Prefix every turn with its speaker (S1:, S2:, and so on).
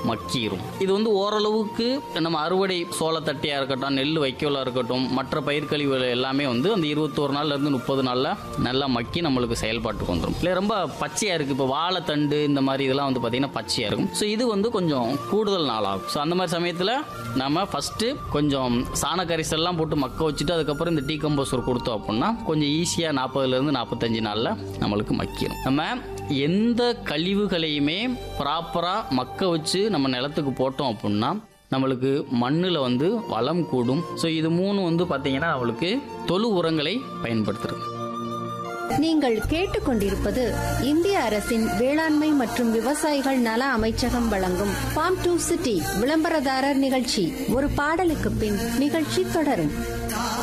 S1: மக்கிரும் இது வந்து ஓரளவுக்கு நம்ம அறுவடை சோளத்தட்டையா இருக்கட்டும் நெல் வைக்கோலா இருக்கட்டும் மற்ற பயிர் கழிவுகள் எல்லாமே வந்து அந்த இருபத்தோரு நாள்ல இருந்து முப்பது நாள்ல நல்லா மக்கி நம்மளுக்கு செயல்பாட்டுக்கு வந்துடும் இல்லை ரொம்ப பச்சையா இருக்கு இப்போ வாழைத்தண்டு இந்த மாதிரி இதெல்லாம் வந்து பார்த்தீங்கன்னா பச்சையா இருக்கும் ஸோ இது வந்து கொஞ்சம் கூடுதல் நாள் ஆகும் ஸோ அந்த மாதிரி சமயத்தில் நம்ம ஃபர்ஸ்ட் கொஞ்சம் சாண கரிசல்லாம் போட்டு மக்க வச்சுட்டு அதுக்கப்புறம் இந்த டீ கம்போசர் கொடுத்தோம் அப்படின்னா கொஞ்சம் ஈஸியாக நாற்பதுலேருந்து நாற்பத்தஞ்சு நாளில் நம்மளுக்கு மக்கிடும் நம்ம எந்த கழிவுகளையுமே ப்ராப்பராக மக்க வச்சு நம்ம நிலத்துக்கு போட்டோம் அப்படின்னா நம்மளுக்கு மண்ணில் வந்து வளம் கூடும் ஸோ இது மூணு வந்து பார்த்தீங்கன்னா நம்மளுக்கு தொழு உரங்களை பயன்படுத்துறது
S2: நீங்கள் கேட்டுக்கொண்டிருப்பது இந்திய அரசின் வேளாண்மை மற்றும் விவசாயிகள் நல அமைச்சகம் வழங்கும் ஃபார்ம் டு சிட்டி விளம்பரதாரர் நிகழ்ச்சி ஒரு பாடலுக்கு பின் நிகழ்ச்சி தொடரும்